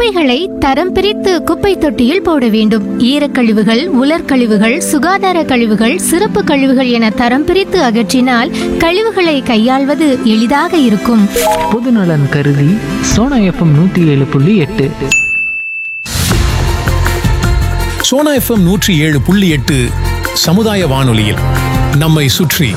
குப்பைகளை தரம் பிரித்து குப்பை தொட்டியில் போட வேண்டும் ஈரக்கழிவுகள் உலர்கழிவுகள் சுகாதார கழிவுகள் சிறப்பு கழிவுகள் என தரம் பிரித்து அகற்றினால் கழிவுகளை கையாள்வது எளிதாக இருக்கும் பொதுநலன் கருதி சோனா எஃப்எம் நூற்றி ஏழு புள்ளி எட்டு சோனா எஃப்எம் நூற்றி ஏழு புள்ளி எட்டு சமுதாய வானொலியில் நம்மை சுற்றி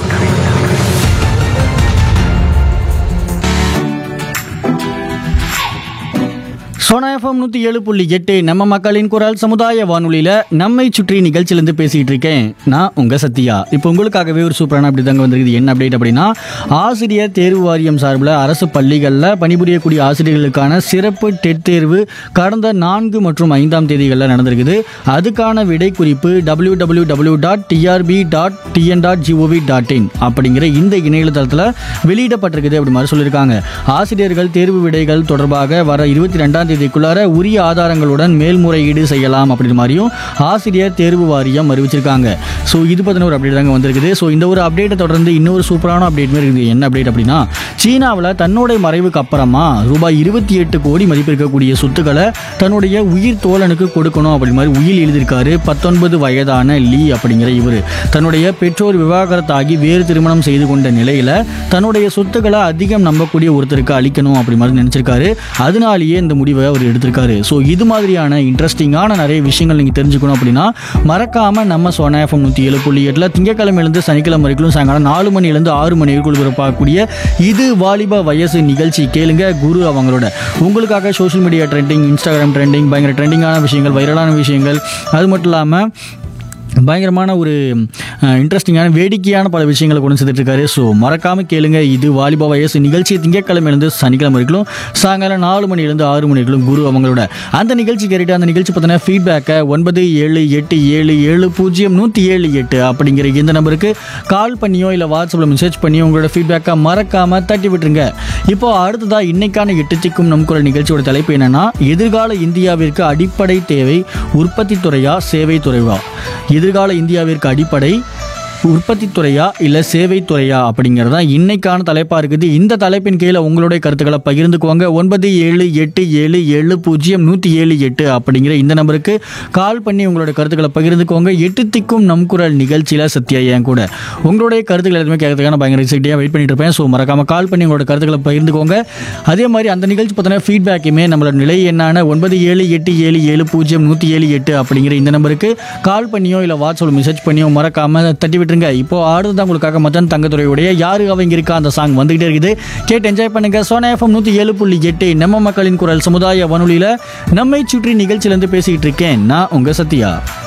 சோனா எஃப்எம் நூற்றி ஏழு புள்ளி எட்டு நம்ம மக்களின் குரல் சமுதாய வானொலியில் நம்மை சுற்றி நிகழ்ச்சியிலேருந்து பேசிகிட்டு இருக்கேன் நான் உங்கள் சத்யா இப்போ உங்களுக்காகவே ஒரு சூப்பரான அப்படி தாங்க வந்திருக்குது என்ன அப்டேட் அப்படின்னா ஆசிரியர் தேர்வு வாரியம் சார்பில் அரசு பள்ளிகளில் பணிபுரியக்கூடிய ஆசிரியர்களுக்கான சிறப்பு டெட் தேர்வு கடந்த நான்கு மற்றும் ஐந்தாம் தேதிகளில் நடந்திருக்குது அதுக்கான விடை குறிப்பு W W W dot T R B dot T N dot G O V dot in அப்படிங்கிற இந்த இணையதளத்தில் வெளியிடப்பட்டிருக்குது அப்படி மாதிரி சொல்லியிருக்காங்க ஆசிரியர்கள் தேர்வு விடைகள் தொடர்பாக வர இருபத்தி ரெண்டாம் தேதிக்குள்ளார உரிய ஆதாரங்களுடன் மேல்முறையீடு செய்யலாம் அப்படின்ற மாதிரியும் ஆசிரியர் தேர்வு வாரியம் அறிவிச்சிருக்காங்க ஸோ இது பற்றின ஒரு அப்டேட் தாங்க வந்திருக்குது ஸோ இந்த ஒரு அப்டேட்டை தொடர்ந்து இன்னொரு சூப்பரான அப்டேட் மாதிரி இருக்குது என்ன அப்டேட் அப்படின்னா சீனாவில் தன்னுடைய மறைவுக்கு அப்புறமா ரூபாய் இருபத்தி எட்டு கோடி மதிப்பு இருக்கக்கூடிய சொத்துக்களை தன்னுடைய உயிர் தோழனுக்கு கொடுக்கணும் அப்படி மாதிரி உயில் எழுதியிருக்காரு பத்தொன்பது வயதான லீ அப்படிங்கிற இவர் தன்னுடைய பெற்றோர் விவாகரத்தாகி வேறு திருமணம் செய்து கொண்ட நிலையில தன்னுடைய சொத்துக்களை அதிகம் நம்பக்கூடிய ஒருத்தருக்கு அளிக்கணும் அப்படி மாதிரி நினைச்சிருக்காரு அதனாலேயே இந்த முடிவை அவர் எடுத்திருக்காரு ஸோ இது மாதிரியான இன்ட்ரெஸ்டிங்கான நிறைய விஷயங்கள் நீங்கள் தெரிஞ்சுக்கணும் அப்படின்னா மறக்காம நம்ம சோனா எஃப்எம் நூற்றி ஏழு புள்ளி எட்டில் திங்கக்கிழமையிலேருந்து சனிக்கிழமை வரைக்கும் சாயங்காலம் நாலு மணிலேருந்து ஆறு மணி வரைக்கும் ஒளிபரப்பாகக்கூடிய இது வாலிப வயசு நிகழ்ச்சி கேளுங்க குரு அவங்களோட உங்களுக்காக social media trending Instagram trending பயங்கர ட்ரெண்டிங்கான விஷயங்கள் வைரலான விஷயங்கள் அது மட்டும் இல்லாமல் பயங்கரமான ஒரு இன்ட்ரெஸ்டிங்கான வேடிக்கையான பல விஷயங்களை கொண்டு சேர்த்துட்டு இருக்காரு ஸோ மறக்காம கேளுங்க இது வாலிபா வயசு நிகழ்ச்சி திங்கட்கிழமையிலேருந்து சனிக்கிழமை வரைக்கும் சாயங்காலம் நாலு மணிலேருந்து ஆறு மணி வரைக்கும் குரு அவங்களோட அந்த நிகழ்ச்சி கேட்டுட்டு அந்த நிகழ்ச்சி பற்றின ஃபீட்பேக்கை ஒன்பது ஏழு எட்டு ஏழு ஏழு பூஜ்ஜியம் நூற்றி ஏழு எட்டு அப்படிங்கிற இந்த நம்பருக்கு கால் பண்ணியோ இல்லை வாட்ஸ்அப்பில் மெசேஜ் பண்ணியோ உங்களோட ஃபீட்பேக்கை மறக்காம தட்டி விட்டுருங்க இப்போ அடுத்ததா இன்னைக்கான எட்டுச்சிக்கும் நம் குரல் நிகழ்ச்சியோட தலைப்பு என்னன்னா எதிர்கால இந்தியாவிற்கு அடிப்படை தேவை உற்பத்தி துறையா சேவை துறையா எதிர்கால இந்தியாவிற்கு அடிப்படை உற்பத்தி துறையா இல்லை சேவை துறையா அப்படிங்கிறது தான் இன்னைக்கான தலைப்பாக இருக்குது இந்த தலைப்பின் கீழே உங்களுடைய கருத்துக்களை பகிர்ந்துக்குவாங்க ஒன்பது ஏழு எட்டு ஏழு ஏழு பூஜ்ஜியம் நூற்றி ஏழு எட்டு அப்படிங்கிற இந்த நம்பருக்கு கால் பண்ணி உங்களோட கருத்துக்களை பகிர்ந்துக்குவாங்க எட்டு திக்கும் நம் குரல் நிகழ்ச்சியில் சத்யா என் கூட உங்களுடைய கருத்துக்கள் எதுவுமே கேட்கறதுக்கான பயங்கர எக்ஸைட்டியாக வெயிட் பண்ணிட்டு இருப்பேன் ஸோ மறக்காம கால் பண்ணி உங்களோட கருத்துக்களை பகிர்ந்துக்கோங்க அதே மாதிரி அந்த நிகழ்ச்சி பற்றின ஃபீட்பேக்குமே நம்மளோட நிலை என்னான ஒன்பது ஏழு எட்டு ஏழு ஏழு பூஜ்ஜியம் நூற்றி ஏழு எட்டு அப்படிங்கிற இந்த நம்பருக்கு கால் பண்ணியோ இல்லை வாட்ஸ்அப்பில் மெசேஜ் பண்ணியோ மறக்காம தட்டி விட்டுருங்க இப்போ அடுத்ததான் உங்களுக்காக மதன் தங்கத்துறையுடைய யாரு அவங்க இருக்கா அந்த சாங் வந்துகிட்டே இருக்குது கேட்டு என்ஜாய் பண்ணுங்க சோனா எஃப்எம் நூற்றி ஏழு புள்ளி எட்டு நம்ம மக்களின் குரல் சமுதாய வானொலியில் நம்மை சுற்றி நிகழ்ச்சியிலேருந்து பேசிக்கிட்டு இருக்கேன் நான் உங்கள் சத்யா